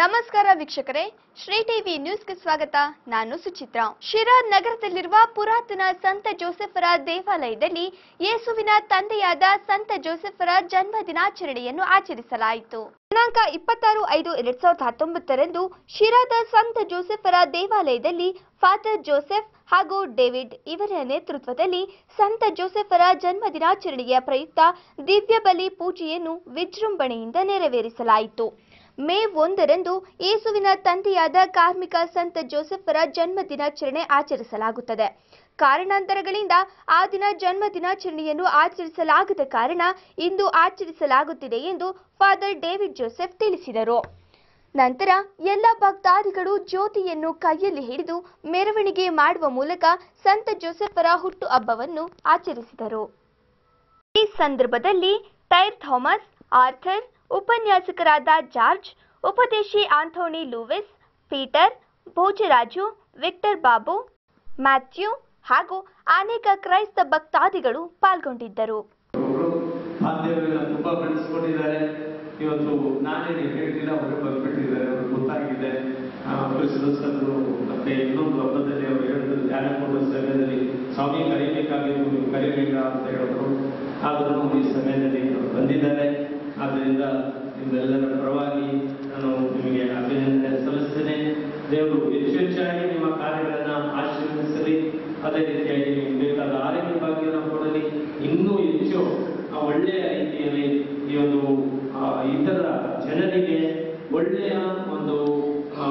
ನಮಸ್ಕಾರ ವೀಕ್ಷಕರೇ ಶ್ರೀ ಟಿವಿ ನ್ಯೂಸ್ಗೆ ಸ್ವಾಗತ ನಾನು ಸುಚಿತ್ರಾ ಶಿರಾ ನಗರದಲ್ಲಿರುವ ಪುರಾತನ ಸಂತ ಜೋಸೆಫರ ದೇವಾಲಯದಲ್ಲಿ ಯೇಸುವಿನ ತಂದೆಯಾದ ಸಂತ ಜೋಸೆಫರ ಜನ್ಮ ದಿನಾಚರಣೆಯನ್ನು ಆಚರಿಸಲಾಯಿತು ದಿನಾಂಕ ಇಪ್ಪತ್ತಾರು ಐದು ಎರಡ್ ಸಾವಿರದ ಹತ್ತೊಂಬತ್ತರಂದು ಶಿರಾದ ಸಂತ ಜೋಸೆಫರ ದೇವಾಲಯದಲ್ಲಿ ಫಾದರ್ ಜೋಸೆಫ್ ಹಾಗೂ ಡೇವಿಡ್ ಇವರ ನೇತೃತ್ವದಲ್ಲಿ ಸಂತ ಜೋಸೆಫರ ಜನ್ಮ ದಿನಾಚರಣೆಯ ಪ್ರಯುಕ್ತ ದಿವ್ಯ ಬಲಿ ಪೂಜೆಯನ್ನು ವಿಜೃಂಭಣೆಯಿಂದ ನೆರವೇರಿಸಲಾಯಿತು ಮೇ ಒಂದರಂದು ಯೇಸುವಿನ ತಂದೆಯಾದ ಕಾರ್ಮಿಕ ಸಂತ ಜೋಸೆಫರ ಜನ್ಮ ದಿನಾಚರಣೆ ಆಚರಿಸಲಾಗುತ್ತದೆ ಕಾರಣಾಂತರಗಳಿಂದ ಆ ದಿನ ಜನ್ಮ ದಿನಾಚರಣೆಯನ್ನು ಆಚರಿಸಲಾಗದ ಕಾರಣ ಇಂದು ಆಚರಿಸಲಾಗುತ್ತಿದೆ ಎಂದು ಫಾದರ್ ಡೇವಿಡ್ ಜೋಸೆಫ್ ತಿಳಿಸಿದರು ನಂತರ ಎಲ್ಲ ಭಕ್ತಾದಿಗಳು ಜ್ಯೋತಿಯನ್ನು ಕೈಯಲ್ಲಿ ಹಿಡಿದು ಮೆರವಣಿಗೆ ಮಾಡುವ ಮೂಲಕ ಸಂತ ಜೋಸೆಫರ ಹುಟ್ಟು ಹಬ್ಬವನ್ನು ಆಚರಿಸಿದರು ಈ ಸಂದರ್ಭದಲ್ಲಿ ಟೈರ್ ಥಾಮಸ್ ಆರ್ಥರ್ ಉಪನ್ಯಾಸಕರಾದ ಜಾರ್ಜ್ ಉಪದೇಶಿ Anthony Lewis Peter Bhojaraju Victor Babu Matthew ಹಾಗೂ ಅನೇಕ ಕ್ರೈಸ್ತ ಭಕ್ತಾದಿಗಳು ಪಾಲ್ಗೊಂಡಿದ್ದರು ಅವರು ಮಾಧ್ಯಮಗಳನ್ನ ತುಂಬಾ ಬೆಳೆಸ್ಕೊಂಡಿದ್ದಾರೆ ಇವತ್ತು ನಾನೇನು ಹೇಳ್ತಿಲ್ಲ ಅವರು ಬಂದ್ಬಿಟ್ಟಿದ್ದಾರೆ ಅವ್ರಿಗೆ ಗೊತ್ತಾಗಿದೆ ಆ, ಕ್ರಿಸ್ಮಸ್ ಅಂದ್ರು ಮತ್ತೆ ಇನ್ನೊಂದು ಹಬ್ಬದಲ್ಲಿ ಅವರು ಹೇಳಿದ್ರು ಧ್ಯಾನ ಕೊಡುವ ಸಮಯದಲ್ಲಿ ಸ್ವಾಮಿ ಕರೀಬೇಕಾಗಿತ್ತು ನೀವು ಕರೀಬೇಕ ಅಂತ ಹೇಳಿದ್ರು ಆದರೂ ಈ ಸಮಯದಲ್ಲಿ ಅವರು ಬಂದಿದ್ದಾರೆ ಆದ್ದರಿಂದ ನಿಮ್ಮೆಲ್ಲರ ಪರವಾಗಿ ನಾನು ನಿಮಗೆ ಅಭಿನಂದನೆ ಸಲ್ಲಿಸ್ತೇನೆ ದೇವರು ಹೆಚ್ಚು ಹೆಚ್ಚಾಗಿ ನಿಮ್ಮ ಕಾರ್ಯಗಳನ್ನ ಆಶೀರ್ವದಿಸಲಿ ಅದೇ ರೀತಿಯಾಗಿ ನಿಮ್ಗೆ ಬೇಕಾದ ಆರೋಗ್ಯ ಭಾಗ್ಯನ ಕೊಡಲಿ ಇನ್ನೂ ಹೆಚ್ಚು ಆ ಒಳ್ಳೆಯ ರೀತಿಯಲ್ಲಿ ಈ ಒಂದು ಆ, ಇತರ ಜನರಿಗೆ ಒಳ್ಳೆಯ ಒಂದು ಆ,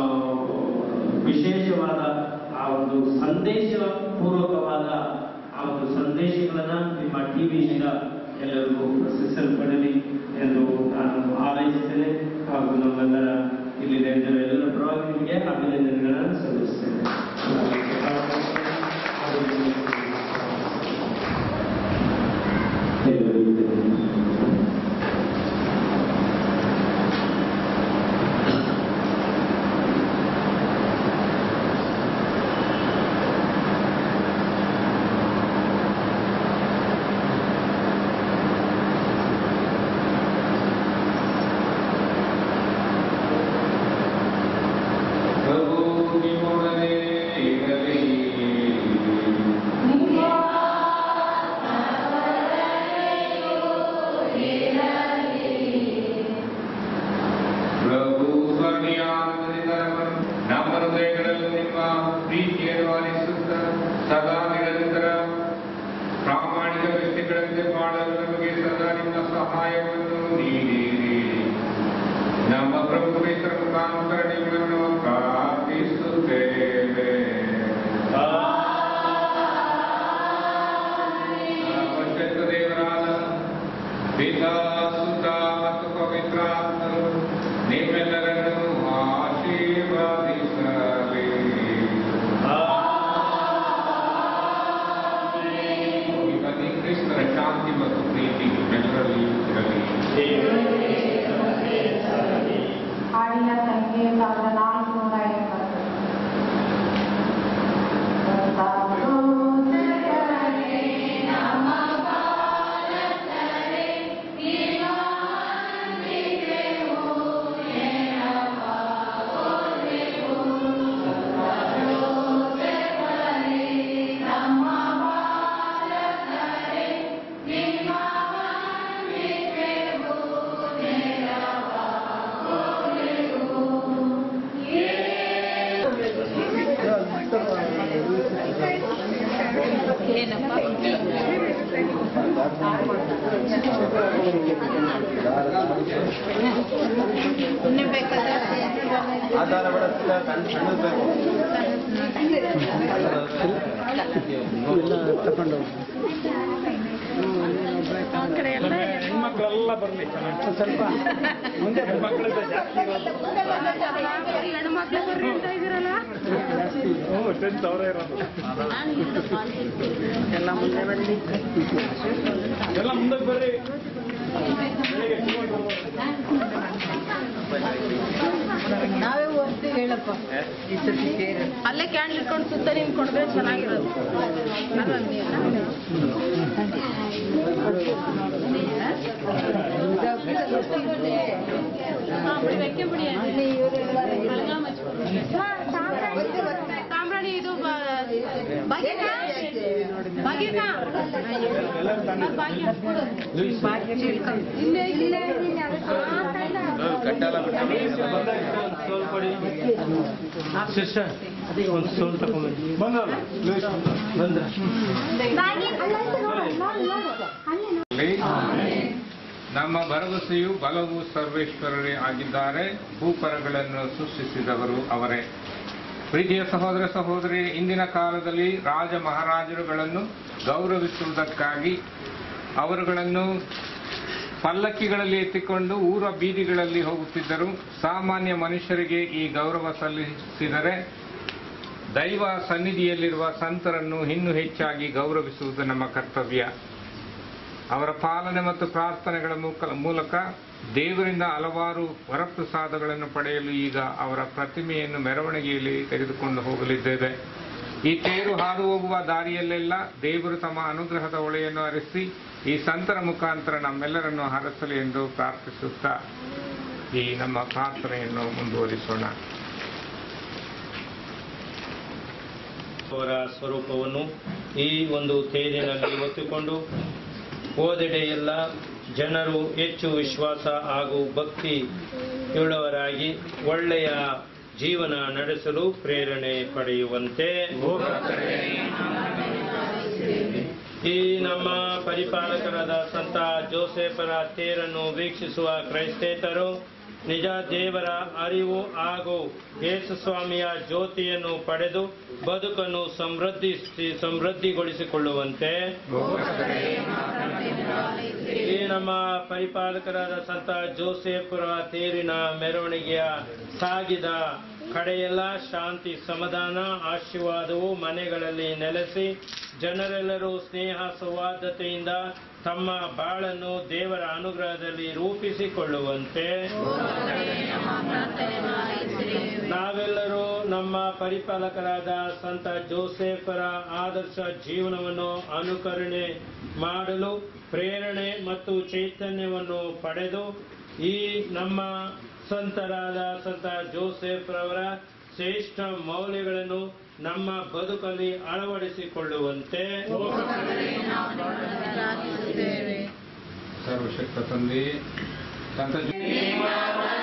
ವಿಶೇಷವಾದ ಆ ಒಂದು ಸಂದೇಶ ಪೂರ್ವಕವಾದ ಆ ಒಂದು ಸಂದೇಶಗಳನ್ನ ನಿಮ್ಮ ಟಿವಿಯಿಂದ ಎಲ್ಲರಿಗೂ ಪ್ರಶ್ನಿಸಲ್ಪಡಲಿ ಎಂದು ನಾನು ಹಾರೈಸ್ತೇನೆ ಹಾಗೂ ನಮ್ಮೆಲ್ಲರ ಇಲ್ಲಿ ನೆರೆದಿರುವ ಎಲ್ಲರ ಪರವಾಗಿ ನಿಮಗೆ ಅಭಿನಂದನೆಗಳನ್ನು ಸಲ್ಲಿಸ್ತೇನೆ ಪ್ರಭು ನಿಮ್ಮೊಡನೆ ಇರಲಿ ಪ್ರಭು ಸ್ವರ್ಣೀಯಾಂತರಿಂದ ನಮ್ಮ ಹೃದಯಗಳಲ್ಲಿ ನಿಮ್ಮ ಪ್ರೀತಿಯನ್ನು ಆಲಿಸುತ್ತ ಸದಾ ನಿರಂತರ ಪ್ರಾಮಾಣಿಕ ವ್ಯಕ್ತಿಗಳಂತೆ ಮಾಡಲು ನಮಗೆ ಸದಾ ನಿಮ್ಮ ಸಹಾಯವನ್ನು ನೀಡಿರಿ ನಮ್ಮ ಪ್ರಭು ಕ್ರಿಸ್ತರ ಮುಖಾಂತರ ನಿಮ್ಮನ್ನು ಪ್ರಾರ್ಥಿಸುತ್ತೇವೆ ಸರ್ವಶಕ್ತ ದೇವರಾದ ಪಿತಾ ಸುತ ಮತ್ತು ಪವಿತ್ರಾತ್ಮರು ನಿಮ್ಮೆಲ್ಲರನ್ನು ಆಶೀರ್ವಾದಿಸಲಿ ಬನ್ನಿ ಕ್ರಿಸ್ತರ ಶಾಂತಿ ಮತ್ತು ಪ್ರೀತಿ ಎಲ್ಲರಲ್ಲಿ ಇರಲಿ ಹಾಡಿನ ಸಂಖ್ಯೆ ಸಾವಿರದ ನಾಲ್ಕುನೂರ ಎಂಬತ್ತು ಹೆಣ್ಮಕ್ಳೆಲ್ಲ ಬರಲಿ ಸ್ವಲ್ಪ ಮುಂದೆ ಹೆಣ್ಮಕ್ಳಿಂದ ಜಾಸ್ತಿ ಇರೋದು ಹ್ಞೂ ಟೆಂತ್ ಅವರೇ ಇರೋದು ಎಲ್ಲ ಮುಂದೆ ಬರಲಿ ಎಲ್ಲ ಮುಂದಕ್ಕೆ ಬರ್ರಿ ಬೆಳಿಗ್ಗೆ ಶಿವಮೊಗ್ಗ ನಾವೇ ಹೋಗ್ತೀವಿ ಹೇಳಪ್ಪ ಈ ಸತಿ ಸೇರಿ ಅಲ್ಲೇ ಕ್ಯಾಂಡಲ್ ಇಟ್ಕೊಂಡು ಸುತ್ತ ನಿಂತ್ಕೊಂಡ್ರೆ ಚೆನ್ನಾಗಿರೋದು ಬಿಡಿ ಎಲ್ಲರೂ ತಾನೇ ಸಿಸ್ಟರ್ ಒಂದು ಸೋಲ್ ತಗೊಂಡ್ಬನ್ನಿ ಬಂದಲ್ಲ ಲೂಯಿಸ್ ಬಂದ್ರ ನಮ್ಮ ಭರವಸೆಯು ಬಲವು ಸರ್ವೇಶ್ವರರೇ ಆಗಿದ್ದಾರೆ ಭೂಪರಗಳನ್ನು ಸೃಷ್ಟಿಸಿದವರು ಅವರೇ ಪ್ರೀತಿಯ ಸಹೋದರ ಸಹೋದರಿ ಇಂದಿನ ಕಾಲದಲ್ಲಿ ರಾಜ ಮಹಾರಾಜರುಗಳನ್ನು ಗೌರವಿಸುವುದಕ್ಕಾಗಿ ಅವರುಗಳನ್ನು ಪಲ್ಲಕ್ಕಿಗಳಲ್ಲಿ ಎತ್ತಿಕೊಂಡು ಊರ ಬೀದಿಗಳಲ್ಲಿ ಹೋಗುತ್ತಿದ್ದರು ಸಾಮಾನ್ಯ ಮನುಷ್ಯರಿಗೆ ಈ ಗೌರವ ಸಲ್ಲಿಸಿದರೆ ದೈವ ಸನ್ನಿಧಿಯಲ್ಲಿರುವ ಸಂತರನ್ನು ಇನ್ನೂ ಹೆಚ್ಚಾಗಿ ಗೌರವಿಸುವುದು ನಮ್ಮ ಕರ್ತವ್ಯ ಅವರ ಪಾಲನೆ ಮತ್ತು ಪ್ರಾರ್ಥನೆಗಳ ಮೂಕ- ಮೂಲಕ ದೇವರಿಂದ ಹಲವಾರು ವರಪ್ರಸಾದಗಳನ್ನು ಪಡೆಯಲು ಈಗ ಅವರ ಪ್ರತಿಮೆಯನ್ನು ಮೆರವಣಿಗೆಯಲ್ಲಿ ತೆಗೆದುಕೊಂಡು ಹೋಗಲಿದ್ದೇವೆ ಈ ತೇರು ಹಾದು ಹೋಗುವ ದಾರಿಯಲ್ಲೆಲ್ಲ ದೇವರು ತಮ್ಮ ಅನುಗ್ರಹದ ಹೊಳೆಯನ್ನು ಹರಿಸಿ ಈ ಸಂತರ ಮುಖಾಂತರ ನಮ್ಮೆಲ್ಲರನ್ನು ಹರಸಲಿ ಎಂದು ಪ್ರಾರ್ಥಿಸುತ್ತಾ ಈ ನಮ್ಮ ಪ್ರಾರ್ಥನೆಯನ್ನು ಮುಂದುವರಿಸೋಣ ಅವರ ಸ್ವರೂಪವನ್ನು ಈ ಒಂದು ತೇರಿನಲ್ಲಿ ಹೊತ್ತುಕೊಂಡು ಹೋದೆಡೆ ಎಲ್ಲ ಜನರು ಹೆಚ್ಚು ವಿಶ್ವಾಸ ಹಾಗೂ ಭಕ್ತಿ ಉಳ್ಳವರಾಗಿ ಒಳ್ಳೆಯ ಜೀವನ ನಡೆಸಲು ಪ್ರೇರಣೆ ಪಡೆಯುವಂತೆ ಈ ನಮ್ಮ ಪರಿಪಾಲಕರಾದ ಸಂತ ಜೋಸೆಫರ ತೇರನ್ನು ವೀಕ್ಷಿಸುವ ಕ್ರೈಸ್ತೇತರು ನಿಜ ದೇವರ ಅರಿವು ಹಾಗೂ ಯೇಸು ಸ್ವಾಮಿಯ ಜ್ಯೋತಿಯನ್ನು ಪಡೆದು ಬದುಕನ್ನು ಸಮೃದ್ಧಿಸಿ ಸಮೃದ್ಧಿಗೊಳಿಸಿಕೊಳ್ಳುವಂತೆ ಈ ನಮ್ಮ ಪರಿಪಾಲಕರಾದ ಸಂತ ಜೋಸೆಫರ ತೇರಿನ ಮೆರವಣಿಗೆಯ ಸಾಗಿದ ಕಡೆಯೆಲ್ಲ ಶಾಂತಿ ಸಮಾಧಾನ ಆಶೀರ್ವಾದವು ಮನೆಗಳಲ್ಲಿ ನೆಲೆಸಿ ಜನರೆಲ್ಲರೂ ಸ್ನೇಹ ಸೌಹಾರ್ದತೆಯಿಂದ ತಮ್ಮ ಬಾಳನ್ನು ದೇವರ ಅನುಗ್ರಹದಲ್ಲಿ ರೂಪಿಸಿಕೊಳ್ಳುವಂತೆ ನಾವೆಲ್ಲರೂ ನಮ್ಮ ಪರಿಪಾಲಕರಾದ ಸಂತ ಜೋಸೆಫರ ಆದರ್ಶ ಜೀವನವನ್ನು ಅನುಕರಣೆ ಮಾಡಲು ಪ್ರೇರಣೆ ಮತ್ತು ಚೈತನ್ಯವನ್ನು ಪಡೆದು ಈ ನಮ್ಮ ಸಂತರಾದ ಸಂತ ಜೋಸೆಫ್ ರವರ ಶ್ರೇಷ್ಠ ಮೌಲ್ಯಗಳನ್ನು ನಮ್ಮ ಬದುಕಲ್ಲಿ ಅಳವಡಿಸಿಕೊಳ್ಳುವಂತೆ ಸರ್ವಶಕ್ತ ತಂದೆ ಸಂತ ಜೋ-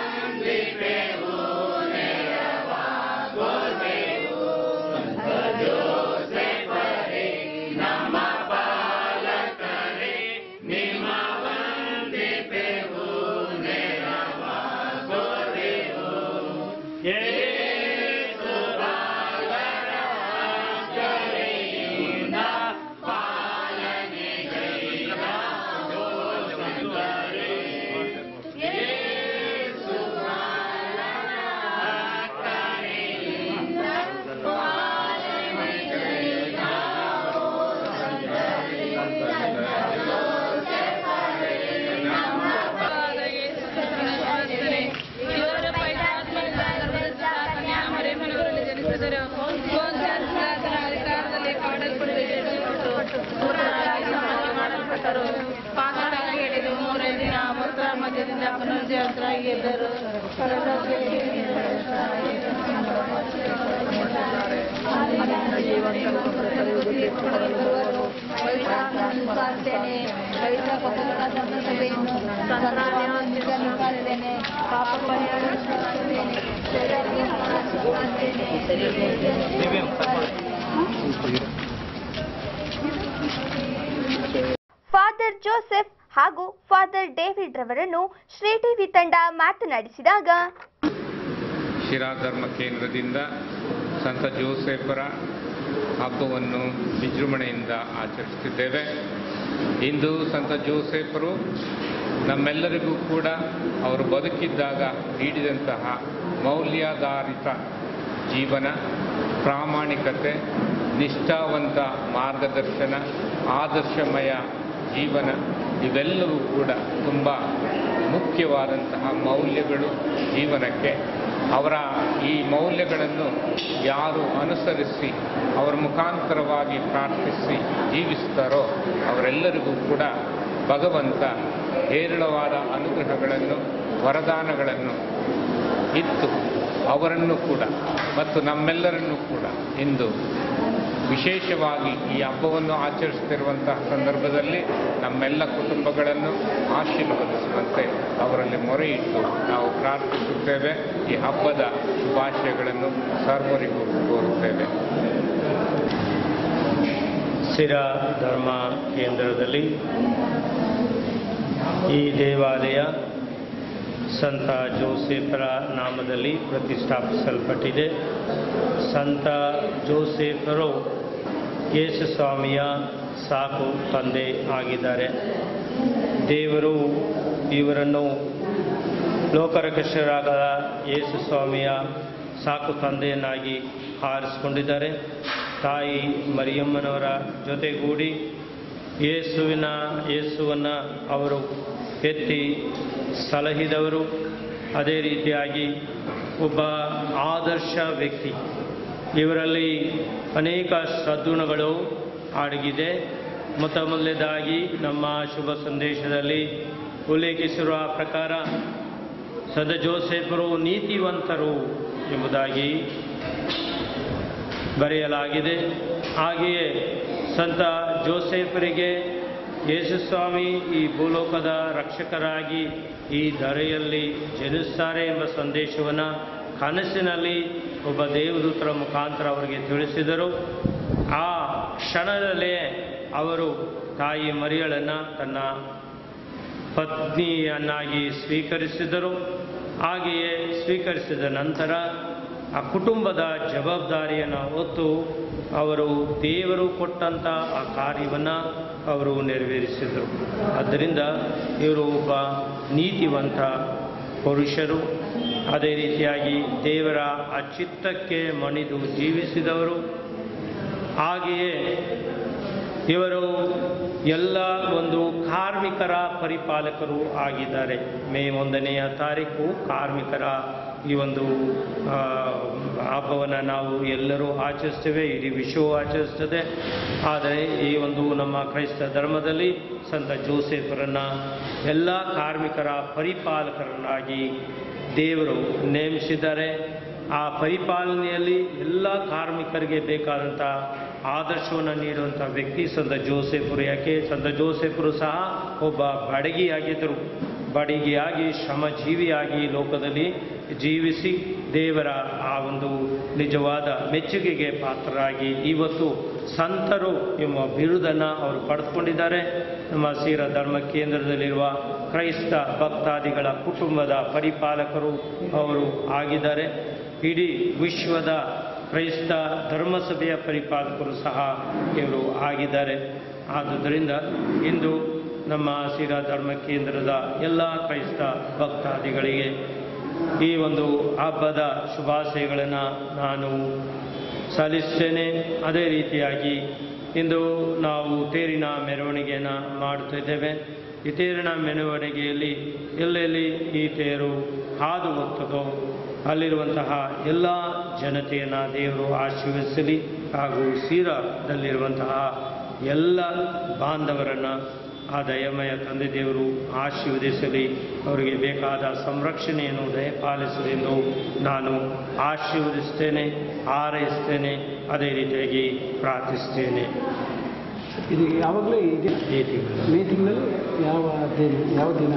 ಪಾತಾಳಕ್ಕೆ ಹಿಡಿದು ಮೂರನೇ ದಿನ ಮೂತ್ರ ಮಧ್ಯದಿಂದ ಪುನರ್ಜೀವಂತರಾಗಿ ಎದ್ದರು ಫಾದರ್ ಜೋಸೆಫ್ ಹಾಗೂ ಫಾದರ್ ಡೇವಿಡ್ ರವರನ್ನು ಶ್ರೀ ಟಿವಿ ತಂಡ ಮಾತನಾಡಿಸಿದಾಗ ಶಿರಾ ಧರ್ಮ ಕೇಂದ್ರದಿಂದ ಸಂತ ಜೋಸೆಫರ ಹಬ್ಬವನ್ನು ವಿಜೃಂಭಣೆಯಿಂದ ಆಚರಿಸುತ್ತಿದ್ದೇವೆ ಇಂದು ಸಂತ ಜೋಸೆಫರು ನಮ್ಮೆಲ್ಲರಿಗೂ ಕೂಡ ಅವರು ಬದುಕಿದ್ದಾಗ ನೀಡಿದಂತಹ ಮೌಲ್ಯಾಧಾರಿತ ಜೀವನ ಪ್ರಾಮಾಣಿಕತೆ ನಿಷ್ಠಾವಂತ ಮಾರ್ಗದರ್ಶನ ಆದರ್ಶಮಯ ಜೀವನ ಇವೆಲ್ಲವೂ ಕೂಡ ತುಂಬ ಮುಖ್ಯವಾದಂತಹ ಮೌಲ್ಯಗಳು ಜೀವನಕ್ಕೆ ಅವರ ಈ ಮೌಲ್ಯಗಳನ್ನು ಯಾರು ಅನುಸರಿಸಿ ಅವರ ಮುಖಾಂತರವಾಗಿ ಪ್ರಾರ್ಥಿಸಿ ಜೀವಿಸ್ತಾರೋ ಅವರೆಲ್ಲರಿಗೂ ಕೂಡ ಭಗವಂತ ಹೇರಳವಾದ ಅನುಗ್ರಹಗಳನ್ನು ವರದಾನಗಳನ್ನು ಇತ್ತು ಅವರನ್ನು ಕೂಡ ಮತ್ತು ನಮ್ಮೆಲ್ಲರನ್ನು ಕೂಡ ಇಂದು ವಿಶೇಷವಾಗಿ ಈ ಹಬ್ಬವನ್ನು ಆಚರಿಸುತ್ತಿರುವಂತಹ ಸಂದರ್ಭದಲ್ಲಿ ನಮ್ಮೆಲ್ಲ ಕುಟುಂಬಗಳನ್ನು ಆಶೀರ್ವದಿಸುವಂತೆ ಅವರಲ್ಲಿ ಮೊರೆ ಇಟ್ಟು ನಾವು ಪ್ರಾರ್ಥಿಸುತ್ತೇವೆ ಈ ಹಬ್ಬದ ಶುಭಾಶಯಗಳನ್ನು ಸರ್ವರಿಗೂ ಕೋರುತ್ತೇವೆ ಸಿರಾ ಧರ್ಮ ಕೇಂದ್ರದಲ್ಲಿ ಈ ದೇವಾಲಯ ಸಂತ ಜೋಸೆಫರ ನಾಮದಲ್ಲಿ ಪ್ರತಿಷ್ಠಾಪಿಸಲ್ಪಟ್ಟಿದೆ ಸಂತ ಜೋಸೆಫರು ಯೇಸುಸ್ವಾಮಿಯ ಸಾಕು ತಂದೆ ಆಗಿದ್ದಾರೆ ದೇವರು ಇವರನ್ನು ಲೋಕರಕ್ಷರಾದ ಯೇಸುಸ್ವಾಮಿಯ ಸಾಕು ತಂದೆಯನ್ನಾಗಿ ಆರಿಸಿಕೊಂಡಿದ್ದಾರೆ ತಾಯಿ ಮರಿಯಮ್ಮನವರ ಜೊತೆಗೂಡಿ ಯೇಸುವಿನ ಯೇಸುವನ್ನು ಅವರು ಎತ್ತಿ ಸಲಹಿದವರು ಅದೇ ರೀತಿಯಾಗಿ ಒಬ್ಬ ಆದರ್ಶ ವ್ಯಕ್ತಿ ಇವರಲ್ಲಿ ಅನೇಕ ಸದ್ಗುಣಗಳು ಅಡಗಿದೆ ಮೊತ್ತ ಮೊದಲನೇದಾಗಿ ನಮ್ಮ ಶುಭ ಸಂದೇಶದಲ್ಲಿ ಉಲ್ಲೇಖಿಸಿರುವ ಪ್ರಕಾರ ಸದ ಜೋಸೆಫರು ನೀತಿವಂತರು ಎಂಬುದಾಗಿ ಬರೆಯಲಾಗಿದೆ ಹಾಗೆಯೇ ಸಂತ ಜೋಸೆಫರಿಗೆ ಯೇಸುಸ್ವಾಮಿ ಈ ಭೂಲೋಕದ ರಕ್ಷಕರಾಗಿ ಈ ಧರೆಯಲ್ಲಿ ಜನಿಸ್ತಾರೆ ಎಂಬ ಸಂದೇಶವನ್ನು ಕನಸಿನಲ್ಲಿ ಒಬ್ಬ ದೇವದೂತರ ಮುಖಾಂತರ ಅವರಿಗೆ ತಿಳಿಸಿದರು ಆ ಕ್ಷಣದಲ್ಲೇ ಅವರು ತಾಯಿ ಮರಿಯಳನ್ನು ತನ್ನ ಪತ್ನಿಯನ್ನಾಗಿ ಸ್ವೀಕರಿಸಿದರು ಹಾಗೆಯೇ ಸ್ವೀಕರಿಸಿದ ನಂತರ ಆ ಕುಟುಂಬದ ಜವಾಬ್ದಾರಿಯನ್ನು ಹೊತ್ತು ಅವರು ದೇವರು ಕೊಟ್ಟಂಥ ಆ ಕಾರ್ಯವನ್ನು ಅವರು ನೆರವೇರಿಸಿದರು ಆದ್ದರಿಂದ ಇವರು ಒಬ್ಬ ನೀತಿವಂತ ಪುರುಷರು ಅದೇ ರೀತಿಯಾಗಿ ದೇವರ ಆ ಚಿತ್ತಕ್ಕೆ ಮಣಿದು ಜೀವಿಸಿದವರು ಹಾಗೆಯೇ ಇವರು ಎಲ್ಲ ಒಂದು ಕಾರ್ಮಿಕರ ಪರಿಪಾಲಕರು ಆಗಿದ್ದಾರೆ ಮೇ ಒಂದನೆಯ ತಾರೀಕು ಕಾರ್ಮಿಕರ ಈ ಒಂದು ಆ, ಹಬ್ಬವನ್ನು ನಾವು ಎಲ್ಲರೂ ಆಚರಿಸ್ತೇವೆ ಇಡೀ ವಿಶ್ವವು ಆಚರಿಸ್ತದೆ ಆದರೆ ಈ ಒಂದು ನಮ್ಮ ಕ್ರೈಸ್ತ ಧರ್ಮದಲ್ಲಿ ಸಂತ ಜೋಸೆಫರನ್ನು ಎಲ್ಲ ಕಾರ್ಮಿಕರ ಪರಿಪಾಲಕರನ್ನಾಗಿ ದೇವರು ನೇಮಿಸಿದ್ದಾರೆ ಆ ಪರಿಪಾಲನೆಯಲ್ಲಿ ಎಲ್ಲ ಕಾರ್ಮಿಕರಿಗೆ ಬೇಕಾದಂಥ ಆದರ್ಶವನ್ನು ನೀಡುವಂಥ ವ್ಯಕ್ತಿ ಸಂತ ಜೋಸೆಫರು ಯಾಕೆ ಸಂತ ಜೋಸೆಫರು ಸಹ ಒಬ್ಬ ಬಡಗಿಯಾಗಿದ್ದರು ಬಡಗಿಯಾಗಿ ಶ್ರಮಜೀವಿಯಾಗಿ ಲೋಕದಲ್ಲಿ ಜೀವಿಸಿ ದೇವರ ಆ ಒಂದು ನಿಜವಾದ ಮೆಚ್ಚುಗೆಗೆ ಪಾತ್ರರಾಗಿ ಇವತ್ತು ಸಂತರು ಎಂಬ ಬಿರುದನ್ನು ಅವರು ಪಡೆದುಕೊಂಡಿದ್ದಾರೆ ನಮ್ಮ ಸೀರ ಧರ್ಮ ಕೇಂದ್ರದಲ್ಲಿರುವ ಕ್ರೈಸ್ತ ಭಕ್ತಾದಿಗಳ ಕುಟುಂಬದ ಪರಿಪಾಲಕರು ಅವರು ಆಗಿದ್ದಾರೆ ಇಡೀ ವಿಶ್ವದ ಕ್ರೈಸ್ತ ಧರ್ಮಸಭೆಯ ಪರಿಪಾಲಕರು ಸಹ ಇವರು ಆಗಿದ್ದಾರೆ ಆದುದರಿಂದ ಇಂದು ನಮ್ಮ ಸಿರಾ ಧರ್ಮ ಕೇಂದ್ರದ ಎಲ್ಲ ಕ್ರೈಸ್ತ ಭಕ್ತಾದಿಗಳಿಗೆ ಈ ಒಂದು ಹಬ್ಬದ ಶುಭಾಶಯಗಳನ್ನು ನಾನು ಸಲ್ಲಿಸ್ತೇನೆ ಅದೇ ರೀತಿಯಾಗಿ ಇಂದು ನಾವು ತೇರಿನ ಮೆರವಣಿಗೆಯನ್ನು ಮಾಡುತ್ತಿದ್ದೇವೆ ಈ ತೇರಿನ ಮೆರವಣಿಗೆಯಲ್ಲಿ ಎಲ್ಲೆಲ್ಲಿ ಈ ತೇರು ಹಾದು ಹೋಗ್ತದೋ ಅಲ್ಲಿರುವಂತಹ ಎಲ್ಲ ಜನತೆಯನ್ನು ದೇವರು ಆಶೀರ್ವದಿಸಲಿ ಹಾಗೂ ಸೀರಾದಲ್ಲಿರುವಂತಹ ಎಲ್ಲ ಬಾಂಧವರನ್ನು ಆ ದಯಮಯ ತಂದೆ ದೇವರು ಆಶೀರ್ವದಿಸಲಿ ಅವರಿಗೆ ಬೇಕಾದ ಸಂರಕ್ಷಣೆಯನ್ನು ದಯಪಾಲಿಸಲಿ ಎಂದು ನಾನು ಆಶೀರ್ವದಿಸ್ತೇನೆ ಹಾರೈಸ್ತೇನೆ ಅದೇ ರೀತಿಯಾಗಿ ಪ್ರಾರ್ಥಿಸ್ತೇನೆ ಇದು ಯಾವಾಗಲೂ ಇದೆ ಈ ತಿಂಗಳು ಮೇ ತಿಂಗಳಲ್ಲಿ ಯಾವ ದಿನ ಯಾವ ದಿನ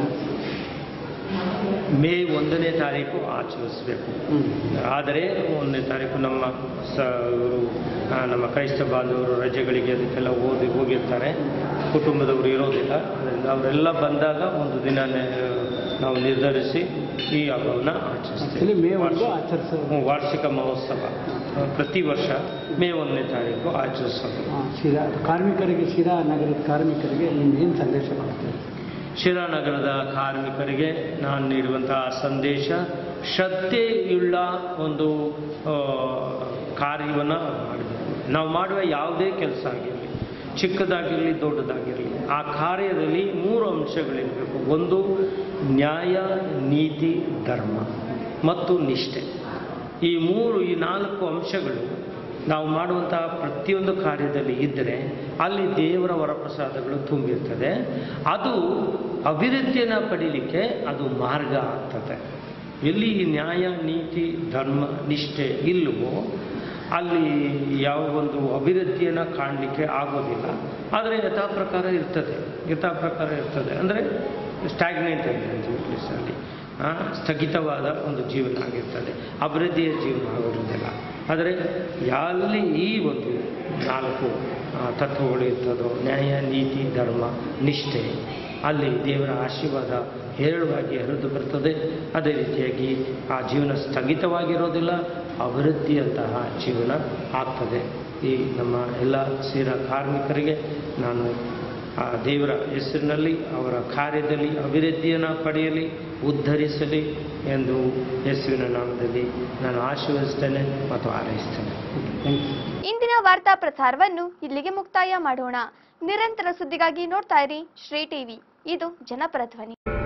ಮೇ ಒಂದನೇ ತಾರೀಕು ಆಚರಿಸಬೇಕು ಹ್ಮ್. ಆದರೆ ಒಂದನೇ ತಾರೀಕು ನಮ್ಮ ಸ ಇವರು, ಆ, ನಮ್ಮ ಕ್ರೈಸ್ತ ಬಾಂಧವರು ರಜೆಗಳಿಗೆ ಅದಕ್ಕೆಲ್ಲ ಓದಿ ಹೋಗಿರ್ತಾರೆ ಕುಟುಂಬದವರು ಇರೋದಿಲ್ಲ ಅದರಿಂದ ಅವರೆಲ್ಲ ಬಂದಾಗ ಒಂದು ದಿನ ನೆ- ನಾವು ನಿರ್ಧರಿಸಿ ಈ ಹಬ್ಬವನ್ನು Actually ಮೇ ಒಂದು ಆಚರಿಸ್ತೀವಿ ಆಚರಿಸೋದು ಹ್ಮ್, ವಾರ್ಷಿಕ ಮಹೋತ್ಸವ ಆ, ಪ್ರತಿ ವರ್ಷ ಮೇ ಒಂದನೇ ತಾರೀಕು ಆಚರಿಸೋದು ಆ, ಶಿರಾ ಕಾರ್ಮಿಕರಿಗೆ ಶಿರಾ ನಗರದ ಕಾರ್ಮಿಕರಿಗೆ ನಿಮ್ಗೇನು ಸಂದೇಶ ಕೊಡ್ತೀರಿ ಶಿರಾನಗರದ ಕಾರ್ಮಿಕರಿಗೆ ನಾನು ನೀಡುವಂತಹ ಸಂದೇಶ ಶ್ರದ್ಧೆಯುಳ್ಳ ಒಂದು ಆ, ಕಾರ್ಯವನ್ನು ಮಾಡಬೇಕು ನಾವು ಮಾಡುವ ಯಾವುದೇ ಕೆಲಸ ಆಗಿರಲಿ ಚಿಕ್ಕದಾಗಿರಲಿ ದೊಡ್ಡದಾಗಿರಲಿ ಆ ಕಾರ್ಯದಲ್ಲಿ ಮೂರು ಅಂಶಗಳಿರಬೇಕು ಒಂದು ನ್ಯಾಯ ನೀತಿ ಧರ್ಮ ಮತ್ತು ನಿಷ್ಠೆ ಈ ಮೂರು ಈ ನಾಲ್ಕು ಅಂಶಗಳು ನಾವು ಮಾಡುವಂತಹ ಪ್ರತಿಯೊಂದು ಕಾರ್ಯದಲ್ಲಿ ಇದ್ದರೆ ಅಲ್ಲಿ ದೇವರ ವರಪ್ರಸಾದಗಳು ತುಂಬಿರ್ತದೆ ಅದು ಅಭಿವೃದ್ಧಿಯನ್ನು ಪಡೀಲಿಕ್ಕೆ ಅದು ಮಾರ್ಗ ಆಗ್ತದೆ ಎಲ್ಲಿ ಈ ನ್ಯಾಯ ನೀತಿ ಧರ್ಮ ನಿಷ್ಠೆ ಇಲ್ಲವೋ ಅಲ್ಲಿ ಯಾವ ಒಂದು ಅಭಿವೃದ್ಧಿಯನ್ನು ಕಾಣಲಿಕ್ಕೆ ಆಗೋದಿಲ್ಲ ಆದರೆ ಯಥಾ ಪ್ರಕಾರ ಇರ್ತದೆ ಯಥಾ ಪ್ರಕಾರ ಇರ್ತದೆ ಅಂದರೆ ಸ್ಟ್ಯಾಗ್ನೆಂಟ್ ಅಂತ ಇಂಗ್ಲೀಷಲ್ಲಿ ಆ, ಸ್ಥಗಿತವಾದ ಒಂದು ಜೀವನ ಆಗಿರ್ತದೆ ಅಭಿವೃದ್ಧಿಯ ಜೀವನ ಆಗೋದಿಲ್ಲ ಆದರೆ ಎಲ್ಲಿ ಈ ಒಂದು ನಾಲ್ಕು ಆ, ತತ್ವಗಳು ಇರ್ತದೋ ನ್ಯಾಯ ನೀತಿ ಧರ್ಮ ನಿಷ್ಠೆ ಅಲ್ಲಿ ದೇವರ ಆಶೀರ್ವಾದ ಹೇರಳವಾಗಿ ಹರಿದು ಬರ್ತದೆ ಅದೇ ರೀತಿಯಾಗಿ ಆ ಜೀವನ ಸ್ಥಗಿತವಾಗಿರೋದಿಲ್ಲ ಅಭಿವೃದ್ಧಿಯಂತಹ ಜೀವನ ಆಗ್ತದೆ ಈ ನಮ್ಮ ಎಲ್ಲ ಸೇರ ಕಾರ್ಮಿಕರಿಗೆ ನಾನು ಆ ದೇವರ ಹೆಸರಿನಲ್ಲಿ ಅವರ ಕಾರ್ಯದಲ್ಲಿ ಅಭಿವೃದ್ಧಿಯನ್ನು ಪಡೆಯಲಿ ಉದ್ಧರಿಸಲಿ ಎಂದು ಯೇಸುವಿನ ನಾಮದಲ್ಲಿ ನಾನು ಆಶೀರ್ವದಿಸ್ತೇನೆ ಮತ್ತು ಹಾರೈಸ್ತೇನೆ ಥ್ಯಾಂಕ್ ಯು ಇಂದಿನ ವಾರ್ತಾ ಪ್ರಸಾರವನ್ನು ಇಲ್ಲಿಗೆ ಮುಕ್ತಾಯ ಮಾಡೋಣ ನಿರಂತರ ಸುದ್ದಿಗಾಗಿ ನೋಡ್ತಾ ಇರಿ ಶ್ರೀ ಟಿವಿ ಇದು ಜನಪರ ಧ್ವನಿ